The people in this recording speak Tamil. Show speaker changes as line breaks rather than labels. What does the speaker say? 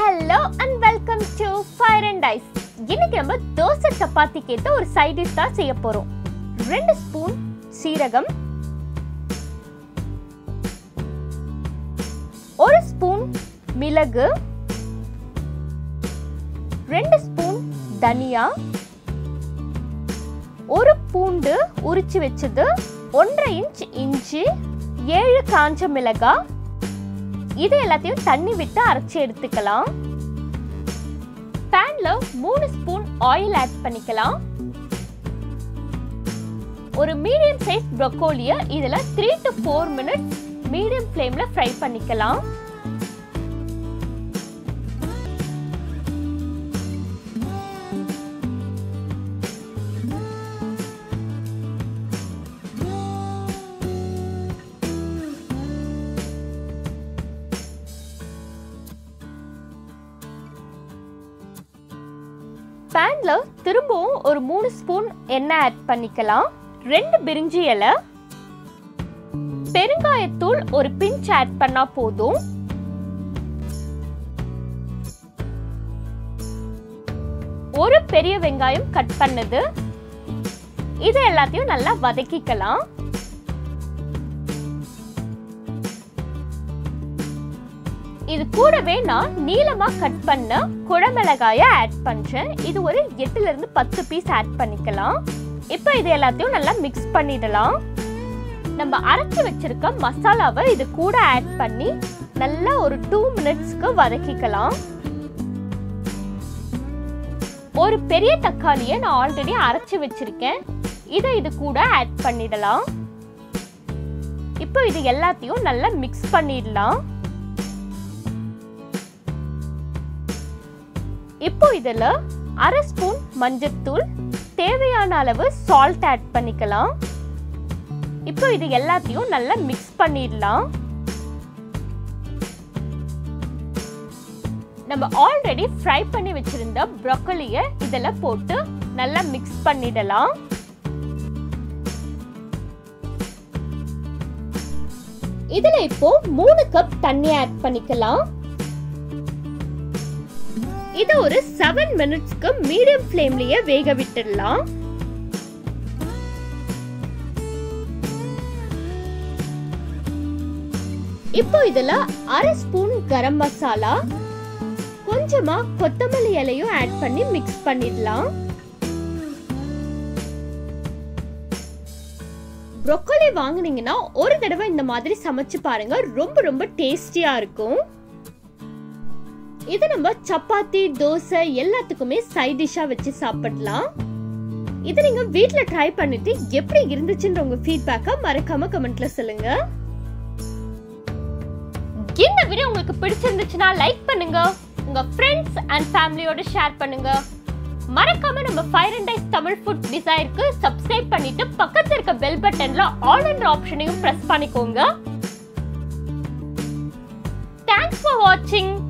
hello and welcome to Fire and Ice இன்னைக்கு நம்ம தோசை சப்பாத்திக்கு ஏற்ற ஒரு சைட் டிஷ் தான் செய்ய போறோம் ரெண்டு ஸ்பூன் சீரகம் ஒரு ஸ்பூன் மிளகு ரெண்டு ஸ்பூன் தனியா ஒரு பூண்டு உரிச்சு வச்சது ஒன்றரை இன்ச் இஞ்சி ஏழு காஞ்ச மிளகாய் இது எல்லாத்தையும் தண்ணி விட்டு அரைச்சி எடுத்துக்கலாம் பேன்ல மூணு ஸ்பூன் ஆயில் ஆட் பண்ணிக்கலாம் ஒரு மீடியம் சைஸ் ப்ரொக்கோலிய இதுல three to four minutes medium ஃப்ளேம்ல ஃப்ரை பண்ணிக்கலாம் பேன்ல திரும்பவும் ஒரு மூணு ஸ்பூன் எண்ணெய் ஆட் பண்ணிக்கலாம் ரெண்டு பிரிஞ்சி இலை பெருங்காயத்தூள் ஒரு பிஞ்ச் ஆட் பண்ணா போதும் ஒரு பெரிய வெங்காயம் கட் பண்ணது இது எல்லாத்தையும் நல்லா வதக்கிக்கலாம் இது கூடவே நான் நீளமா கட் பண்ண குழமிளகாய ஆட் பண்றேன் இது ஒரு எட்டுல இருந்து பத்து பீஸ் ஆட் பண்ணிக்கலாம் இப்போ இது எல்லாத்தையும் நல்லா மிக்ஸ் பண்ணிடலாம் நம்ம அரைச்சு வச்சிருக்க மசாலாவை இது கூட ஆட் பண்ணி நல்லா ஒரு டூ மினிட்ஸ்க்கு வதக்கிக்கலாம் ஒரு பெரிய தக்காளியை நான் ஆல்ரெடி அரைச்சு வச்சிருக்கேன் இதை இது கூட ஆட் பண்ணிடலாம் இப்போ இது எல்லாத்தையும் நல்லா மிக்ஸ் பண்ணிடலாம் இப்போ இதில் அரை ஸ்பூன் மஞ்சத்தூள் தேவையான அளவு சால்ட் ஆட் பண்ணிக்கலாம் இப்போ இது எல்லாத்தையும் நல்லா மிக்ஸ் பண்ணிடலாம் நம்ம ஆல்ரெடி ஃப்ரை பண்ணி வச்சிருந்த ப்ரொக்கலியை இதில் போட்டு நல்லா மிக்ஸ் பண்ணிடலாம் இதுல இப்போ மூணு கப் தண்ணி ஆட் பண்ணிக்கலாம் இதை ஒரு செவன் மினிட்ஸ்க்கு மீடியம் ஃப்ளேம்லயே வேக விட்டுடலாம் இப்போ இதுல அரை ஸ்பூன் கரம் மசாலா கொஞ்சமா கொத்தமல்லி இலையும் ஆட் பண்ணி மிக்ஸ் பண்ணிடலாம் ப்ரொக்கோலி வாங்குனீங்கன்னா ஒரு தடவை இந்த மாதிரி சமைச்சு பாருங்க ரொம்ப ரொம்ப டேஸ்டியா இருக்கும் இது நம்ம சப்பாத்தி தோசை எல்லாத்துக்குமே சைட் டிஷ்ஷா வச்சு சாப்பிடலாம் இது நீங்க வீட்ல ட்ரை பண்ணிட்டு எப்படி இருந்துச்சுன்ற உங்க ஃபீட்பேக்க மறக்காம கமெண்ட்ல சொல்லுங்க இந்த வீடியோ உங்களுக்கு பிடிச்சிருந்துச்சுன்னா லைக் பண்ணுங்க உங்க ஃப்ரெண்ட்ஸ் அண்ட் ஃபேமிலியோட ஷேர் பண்ணுங்க மறக்காம நம்ம Fire and Ice Tamil food டிசைருக்கு சப்ஸ்கிரைப் பண்ணிட்டு பக்கத்துல இருக்க பெல் பட்டன்ல ஆல் என்ற ஆப்ஷனையும் பிரஸ் பண்ணிக்கோங்க தேங்க்ஸ் ஃபார் வாட்சிங்